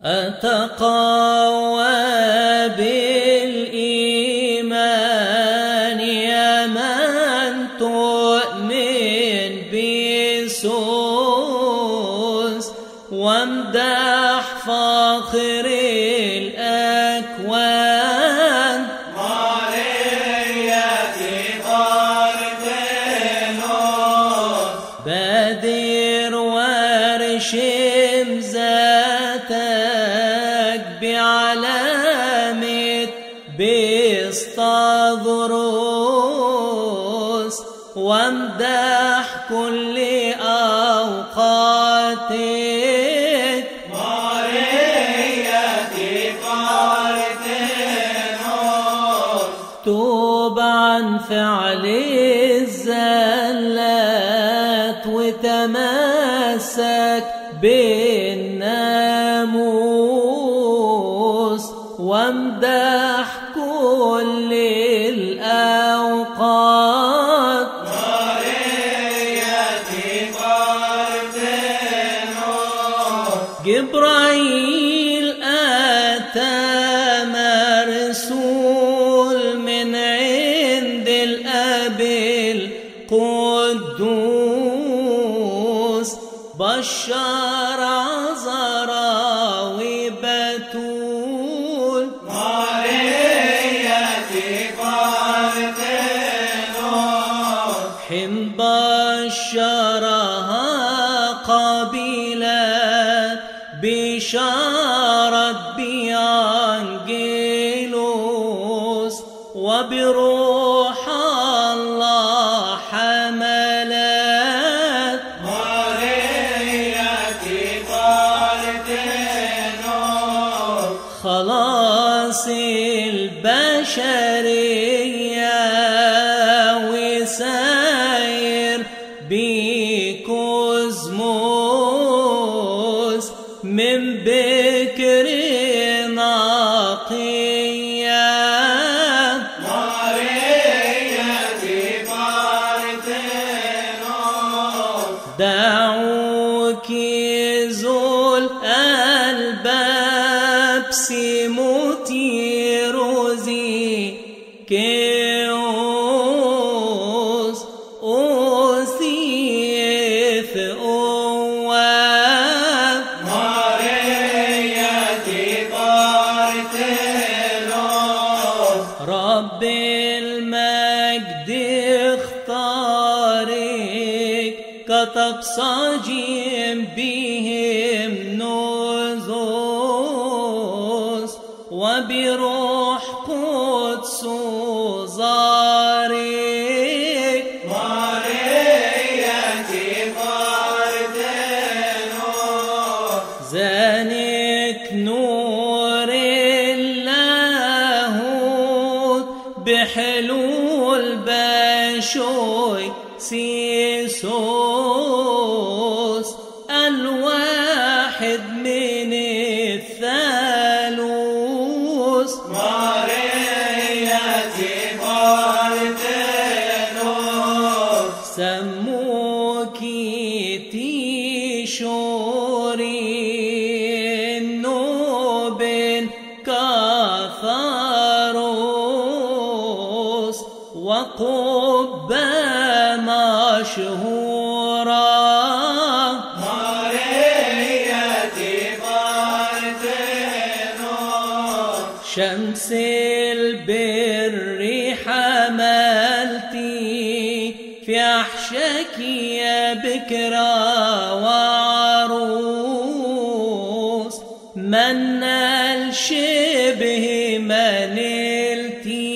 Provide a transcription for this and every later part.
أتقوى بالإيمان يا من تؤمن بيسوس وامدح فاخر الأكوان بادر وارشم ذاتك بعلامة بيسطاذروس وامدح كل أوقاتك توب عن فعل الزلات وتمسك بالناموس وامدح كل الأوقات جبرائيل أتى مرسول من عند الأب القدوس بشر عذرا وبتول حين بشرها قبيلة بشارة بأنجيلوس وبروح الله حملت خلاص البشرية وساير بكوزموس من بكر نقية دعوك زول الباب سيموتي روزي كيوس أوسيف أواب رب المجد اختارك كتقصاجم بهم نوزوس وبروح قدس زارك زانك نور اللاهوت بحلول بشوي سيسوس الواحد من الثالوث سموك تيشوري النوبل كاثاروس وقبة مشهورة شمس البر حملتي في أحشك يا بكرة وعروس من الشبه منلتي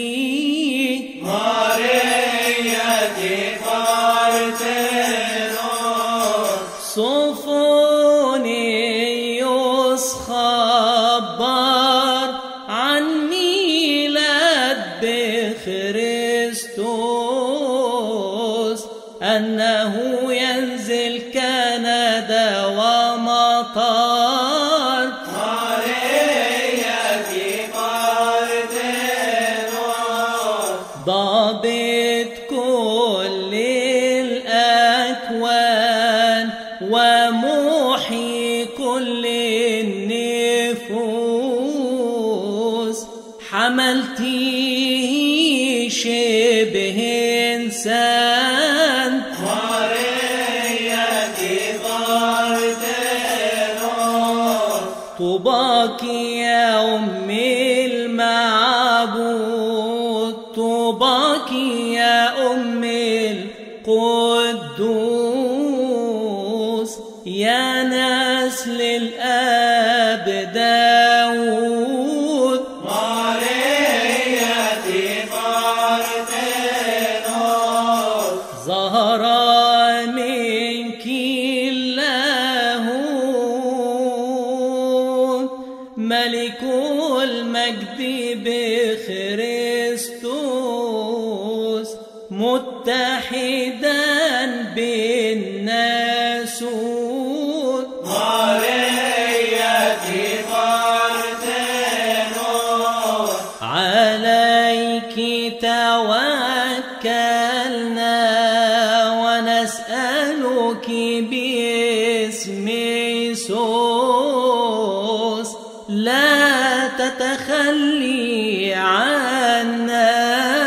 صوفونيوس خبر عن ميلاد بخريستوس أنه ينزل كندا ومطار ضابط كل الأكوان ومحيي كل النفوس نفوس حملتي شبه إنسان طوباك يا أم المعبود طوباك يا أم القدوس يا نسل الآب داود ظهر منك اللاهوت ملك المجد بخريستوس متحدا بالناسوت عليك توكلنا ونسألك باسم يسوس لا تتخلي عنا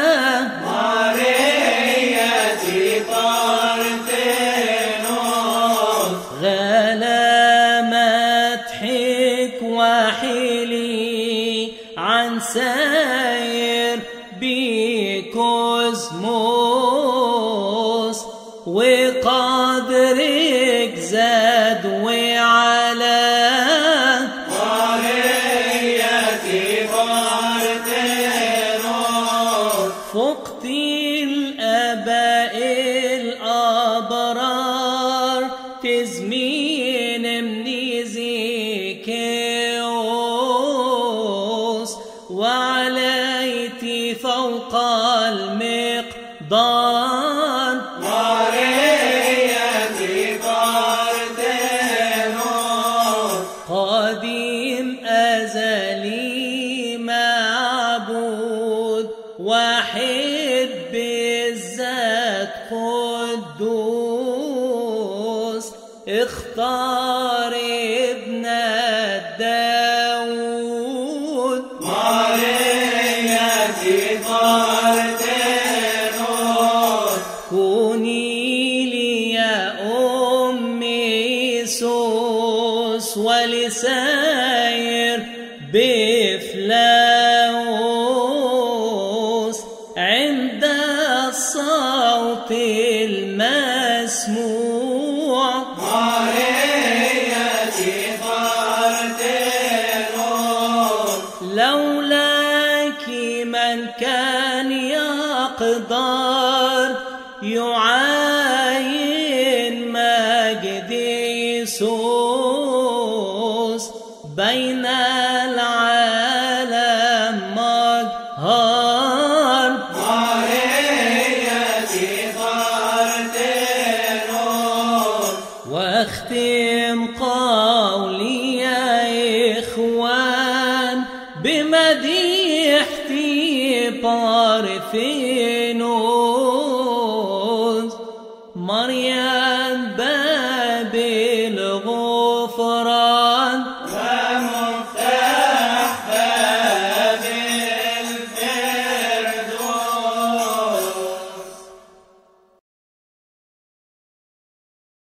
غلا مدحك وحلي عن ساير بكوزموس وقدرك زاد وعلا فقت الآباء الأبرار تزمين من زيكيوس وعليت فوق المقدار قديم أزلي معبود واحد بالذات قدوس اختار ابن داود كوني لي يا أم يسوس ولساير بفلاوس عند الصوت المسموع لولاك من كان يقدر يعاين مجد يسوس بين العالم مظهر واختم قولي يا إخوان بمديحتي بارفين